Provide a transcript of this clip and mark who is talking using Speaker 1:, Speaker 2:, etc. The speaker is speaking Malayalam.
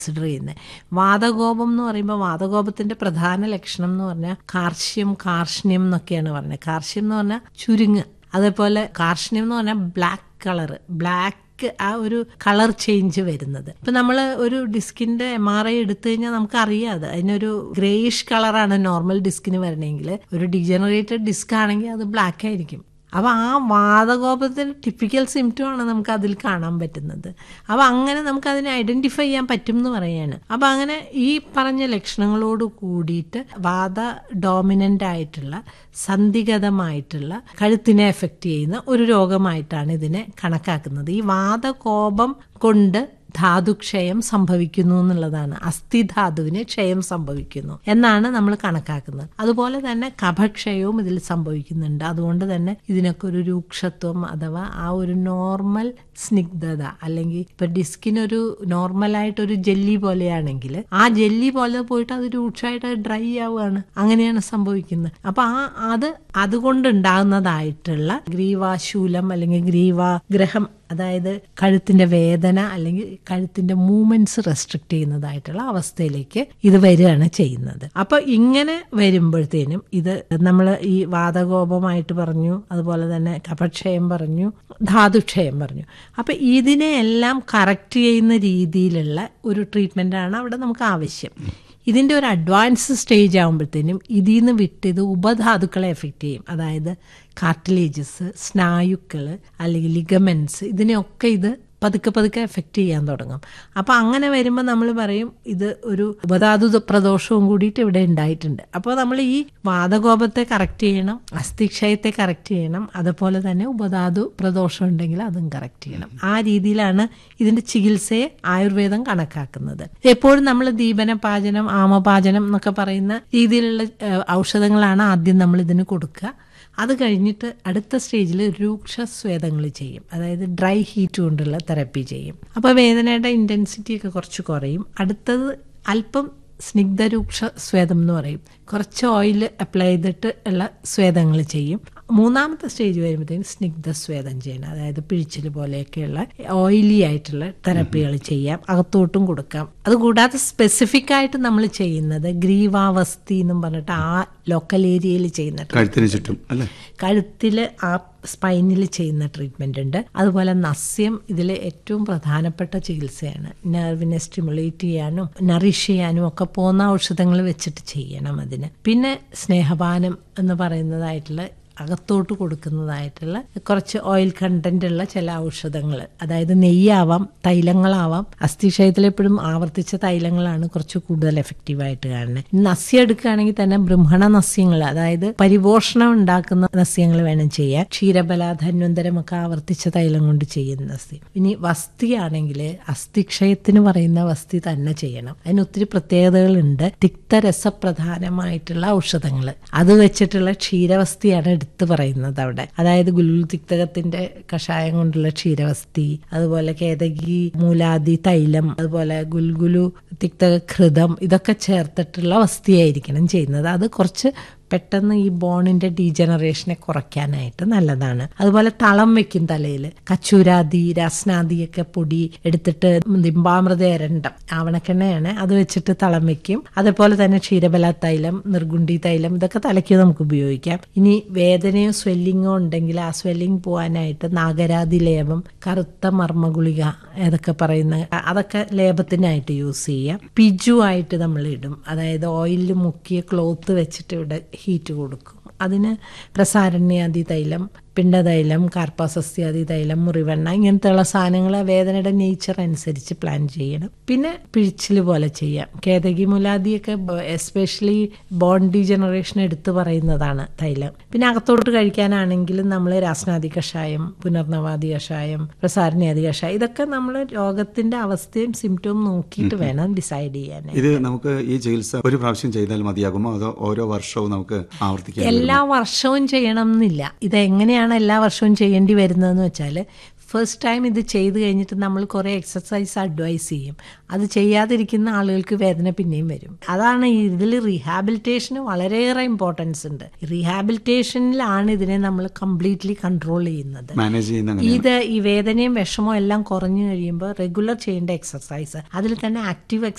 Speaker 1: കൺസിഡർ ചെയ്യുന്നത് വാതകോപം എന്ന് പറയുമ്പോൾ വാതകോപത്തിന്റെ പ്രധാന ലക്ഷണം എന്ന് പറഞ്ഞാൽ കാർഷ്യം കാർഷ്ണ്യം എന്നൊക്കെയാണ് പറയുന്നത് കാർഷ്യം എന്ന് പറഞ്ഞാൽ ചുരുങ്ങ് അതേപോലെ കാർഷ്ണ്യം എന്ന് പറഞ്ഞാൽ ബ്ലാക്ക് കളർ ബ്ലാക്ക് ആ ഒരു കളർ ചേഞ്ച് വരുന്നത് ഇപ്പൊ നമ്മൾ ഒരു ഡിസ്കിന്റെ എം ആർ ഐ എടുത്തു കഴിഞ്ഞാൽ നമുക്ക് അറിയാതെ അതിനൊരു ഗ്രേയിഷ് കളറാണ് നോർമൽ ഡിസ്കിന് വരണമെങ്കിൽ ഒരു ഡിജനറേറ്റഡ് ഡിസ്ക് ആണെങ്കിൽ അത് ബ്ലാക്ക് ആയിരിക്കും അപ്പോൾ ആ വാതകോപത്തിൻ്റെ ടിപ്പിക്കൽ സിംറ്റമാണ് നമുക്ക് അതിൽ കാണാൻ പറ്റുന്നത് അപ്പോൾ അങ്ങനെ നമുക്ക് അതിനെ ഐഡന്റിഫൈ ചെയ്യാൻ പറ്റും എന്ന് പറയാണ് അപ്പോൾ അങ്ങനെ ഈ പറഞ്ഞ ലക്ഷണങ്ങളോട് കൂടിയിട്ട് വാത ഡോമിനൻ്റ് ആയിട്ടുള്ള സന്ധിഗതമായിട്ടുള്ള കഴുത്തിനെ എഫക്റ്റ് ചെയ്യുന്ന ഒരു രോഗമായിട്ടാണ് ഇതിനെ കണക്കാക്കുന്നത് ഈ വാതകോപം കൊണ്ട് ധാതുക്ഷയം സംഭവിക്കുന്നു എന്നുള്ളതാണ് അസ്ഥിധാതുവിന് ക്ഷയം സംഭവിക്കുന്നു എന്നാണ് നമ്മൾ കണക്കാക്കുന്നത് അതുപോലെ തന്നെ കഫക്ഷയവും ഇതിൽ സംഭവിക്കുന്നുണ്ട് അതുകൊണ്ട് തന്നെ ഇതിനൊക്കെ ഒരു രൂക്ഷത്വം അഥവാ ആ ഒരു നോർമൽ സ്നിഗ്ധത അല്ലെങ്കിൽ ഇപ്പൊ ഡിസ്കിനൊരു നോർമലായിട്ട് ഒരു ജെല്ലി പോലെയാണെങ്കിൽ ആ ജെല്ലി പോലെ പോയിട്ട് അത് രൂക്ഷമായിട്ട് ഡ്രൈ ആവുകയാണ് അങ്ങനെയാണ് സംഭവിക്കുന്നത് അപ്പൊ ആ അത് അതുകൊണ്ടുണ്ടാകുന്നതായിട്ടുള്ള ഗ്രീവാശൂലം അല്ലെങ്കിൽ ഗ്രീവാഗ്രഹം അതായത് കഴുത്തിന്റെ വേദന അല്ലെങ്കിൽ കഴുത്തിന്റെ മൂവ്മെന്റ്സ് റെസ്ട്രിക്ട് ചെയ്യുന്നതായിട്ടുള്ള അവസ്ഥയിലേക്ക് ഇത് വരികയാണ് ചെയ്യുന്നത് അപ്പൊ ഇങ്ങനെ വരുമ്പോഴത്തേനും ഇത് നമ്മൾ ഈ വാതകോപമായിട്ട് പറഞ്ഞു അതുപോലെ തന്നെ കപക്ഷയം പറഞ്ഞു ധാതുക്ഷയം പറഞ്ഞു അപ്പൊ ഇതിനെയെല്ലാം കറക്റ്റ് ചെയ്യുന്ന രീതിയിലുള്ള ഒരു ട്രീറ്റ്മെന്റാണ് അവിടെ നമുക്ക് ആവശ്യം ഇതിൻ്റെ ഒരു അഡ്വാൻസ് സ്റ്റേജ് ആകുമ്പോഴത്തേനും ഇതിൽ നിന്ന് വിട്ട് ഇത് ഉപധാതുക്കളെ എഫക്റ്റ് ചെയ്യും അതായത് കാർട്ടിലേജസ് സ്നായുക്കൾ അല്ലെങ്കിൽ ലിഗമെൻസ് ഇതിനെയൊക്കെ ഇത് പതുക്കെ പതുക്കെ എഫക്റ്റ് ചെയ്യാൻ തുടങ്ങും അപ്പോൾ അങ്ങനെ വരുമ്പോൾ നമ്മൾ പറയും ഇത് ഒരു ഉപധാതു പ്രദോഷവും കൂടിയിട്ട് ഇവിടെ ഉണ്ടായിട്ടുണ്ട് അപ്പോൾ നമ്മൾ ഈ വാതകോപത്തെ കറക്റ്റ് ചെയ്യണം അസ്ഥിക്ഷയത്തെ കറക്റ്റ് ചെയ്യണം അതുപോലെ തന്നെ ഉപധാതു പ്രദോഷം ഉണ്ടെങ്കിൽ അതും കറക്റ്റ് ചെയ്യണം ആ രീതിയിലാണ് ഇതിന്റെ ചികിത്സയെ ആയുർവേദം കണക്കാക്കുന്നത് എപ്പോഴും നമ്മൾ ദീപനപാചനം ആമപാചനം എന്നൊക്കെ പറയുന്ന രീതിയിലുള്ള ഔഷധങ്ങളാണ് ആദ്യം നമ്മൾ ഇതിന് കൊടുക്കുക അത് കഴിഞ്ഞിട്ട് അടുത്ത സ്റ്റേജിൽ രൂക്ഷ സ്വേദങ്ങൾ ചെയ്യും അതായത് ഡ്രൈ ഹീറ്റ് കൊണ്ടുള്ള തെറപ്പി ചെയ്യും അപ്പോൾ വേദനയുടെ ഇൻറ്റൻസിറ്റി ഒക്കെ കുറച്ച് കുറയും അടുത്തത് അല്പം സ്നിഗ്ധരൂക്ഷ സ്വേദം എന്ന് പറയും കുറച്ച് ഓയിൽ അപ്ലൈ ചെയ്തിട്ട് ഉള്ള സ്വേദങ്ങൾ ചെയ്യും മൂന്നാമത്തെ സ്റ്റേജ് വരുമ്പോഴത്തേക്കും സ്നിഗ്ധ സ്വേദം ചെയ്യണം അതായത് പിഴിച്ചിൽ പോലെയൊക്കെയുള്ള ഓയിലി ആയിട്ടുള്ള തെറപ്പികൾ ചെയ്യാം അകത്തോട്ടും കൊടുക്കാം അതുകൂടാതെ സ്പെസിഫിക് ആയിട്ട് നമ്മൾ ചെയ്യുന്നത് ഗ്രീവാവസ്ഥി എന്നും പറഞ്ഞിട്ട് ആ ലോക്കൽ ഏരിയയിൽ ചെയ്യുന്ന
Speaker 2: കഴുത്തിന് ചുറ്റും അല്ലേ
Speaker 1: കഴുത്തിൽ ആ സ്പൈനിൽ ചെയ്യുന്ന ട്രീറ്റ്മെന്റ് ഉണ്ട് അതുപോലെ നസ്യം ഇതിൽ ഏറ്റവും പ്രധാനപ്പെട്ട ചികിത്സയാണ് നെർവിനെ സ്റ്റിമുലേറ്റ് ചെയ്യാനും നറിഷ് ചെയ്യാനും ഒക്കെ പോകുന്ന ഔഷധങ്ങൾ വെച്ചിട്ട് ചെയ്യണം അതിന് പിന്നെ സ്നേഹപാനം എന്ന് പറയുന്നതായിട്ടുള്ള അകത്തോട്ട് കൊടുക്കുന്നതായിട്ടുള്ള കുറച്ച് ഓയിൽ കണ്ടന്റ് ഉള്ള ചില ഔഷധങ്ങൾ അതായത് നെയ്യാവാം തൈലങ്ങളാവാം അസ്ഥിക്ഷയത്തിൽ എപ്പോഴും ആവർത്തിച്ച തൈലങ്ങളാണ് കുറച്ച് കൂടുതൽ എഫക്റ്റീവായിട്ട് കാണുന്നത് നസ്യം എടുക്കുകയാണെങ്കിൽ തന്നെ ബ്രഹ്മണ നസ്യങ്ങൾ അതായത് പരിപോഷണം ഉണ്ടാക്കുന്ന നസ്യങ്ങൾ വേണം ചെയ്യാൻ ക്ഷീരബല ധന്വന്തരം ഒക്കെ ആവർത്തിച്ച തൈലം കൊണ്ട് ചെയ്യുന്ന നസ്യം ഇനി വസ്തിയാണെങ്കിൽ അസ്ഥിക്ഷയത്തിന് പറയുന്ന വസ്തി തന്നെ ചെയ്യണം അതിന് ഒത്തിരി പ്രത്യേകതകളുണ്ട് തിക്തരസപ്രധാനമായിട്ടുള്ള ഔഷധങ്ങൾ അത് വെച്ചിട്ടുള്ള ക്ഷീരവസ്തിയാണ് എടുത്തു പറയുന്നത് അവിടെ അതായത് ഗുൽഗുൽ തിക്തകത്തിന്റെ കഷായം കൊണ്ടുള്ള ക്ഷീരവസ്തി അതുപോലെ കേതകി മൂലാദി തൈലം അതുപോലെ ഗുൽഗുലു തിക്തക ഘൃതം ഇതൊക്കെ ചേർത്തിട്ടുള്ള വസ്തിയായിരിക്കണം ചെയ്യുന്നത് അത് കുറച്ച് പെട്ടെന്ന് ഈ ബോണിന്റെ ഡീജനറേഷനെ കുറയ്ക്കാനായിട്ട് നല്ലതാണ് അതുപോലെ തളം വെക്കും തലയിൽ കച്ചൂരാദി രസ്നാദിയൊക്കെ പൊടി എടുത്തിട്ട് ദിമ്പാമൃത എരണ്ടം ആവണക്കെണ്ണയാണ് അത് വെച്ചിട്ട് തളം വെക്കും അതേപോലെ തന്നെ ക്ഷീരബല തൈലം നിർഗുണ്ടി തൈലം ഇതൊക്കെ തലയ്ക്ക് നമുക്ക് ഉപയോഗിക്കാം ഇനി വേദനയോ സ്വെല്ലിങ്ങോ ഉണ്ടെങ്കിൽ ആ സ്വെല്ലിങ് പോകാനായിട്ട് നാഗരാതി ലേപം കറുത്ത മർമ്മഗുളിക ഏതൊക്കെ പറയുന്ന അതൊക്കെ ലേപത്തിനായിട്ട് യൂസ് ചെയ്യാം പിജു ആയിട്ട് നമ്മൾ ഇടും അതായത് ഓയിലിൽ മുക്കിയ ക്ലോത്ത് വെച്ചിട്ട് ഇവിടെ ഹീറ്റ് കൊടുക്കും അതിന് പ്രസാരണ്യാദി തൈലം പിണ്ടതൈലം കാർപ്പാസസ്യാദി തൈലം മുറിവെണ്ണ ഇങ്ങനത്തെയുള്ള സാധനങ്ങൾ വേദനയുടെ നേച്ചർ അനുസരിച്ച് പ്ലാൻ ചെയ്യണം പിന്നെ പിഴിച്ചിൽ പോലെ ചെയ്യാം കേതകി മുലാദിയൊക്കെ എസ്പെഷ്യലി ബോൺ ഡീജനറേഷൻ എടുത്തു പറയുന്നതാണ് തൈലം പിന്നെ അകത്തോട്ട് കഴിക്കാനാണെങ്കിലും നമ്മൾ രാസനാദി കഷായം പുനർനവാദി കഷായം പ്രസാരണ്യാദി കഷായം ഇതൊക്കെ നമ്മൾ രോഗത്തിന്റെ അവസ്ഥയും സിംറ്റവും നോക്കിയിട്ട് വേണം ഡിസൈഡ് ചെയ്യാൻ
Speaker 2: ഇത് നമുക്ക് ഈ ചികിത്സ ഒരു പ്രാവശ്യം ചെയ്താൽ മതിയാകുമോ അതോ ഓരോ വർഷവും നമുക്ക് ആവർത്തിക്കാം
Speaker 1: എല്ലാ വർഷവും ചെയ്യണം എന്നില്ല ഇത് എങ്ങനെയാണ് എല്ലാ വർഷവും ചെയ്യേണ്ടി വരുന്നതെന്ന് വെച്ചാൽ ഫസ്റ്റ് ടൈം ഇത് ചെയ്ത് കഴിഞ്ഞിട്ട് നമ്മൾ കുറേ എക്സസൈസ് അഡ്വൈസ് ചെയ്യും അത് ചെയ്യാതിരിക്കുന്ന ആളുകൾക്ക് വേദന പിന്നെയും വരും അതാണ് ഇതിൽ റീഹാബിലിറ്റേഷന് വളരെയേറെ ഇമ്പോർട്ടൻസ് ഉണ്ട് റീഹാബിലിറ്റേഷനിലാണ് ഇതിനെ നമ്മൾ കംപ്ലീറ്റ്ലി കൺട്രോൾ ചെയ്യുന്നത്
Speaker 2: മാനേജ് ചെയ്യുന്ന അങ്ങനെ
Speaker 1: ഇത് ഈ വേദനയും വിഷമവും എല്ലാം കുറഞ്ഞു കഴിയുമ്പോൾ റെഗുലർ ചെയ്യേണ്ട എക്സസൈസ് അതിൽ തന്നെ ആക്റ്റീവ്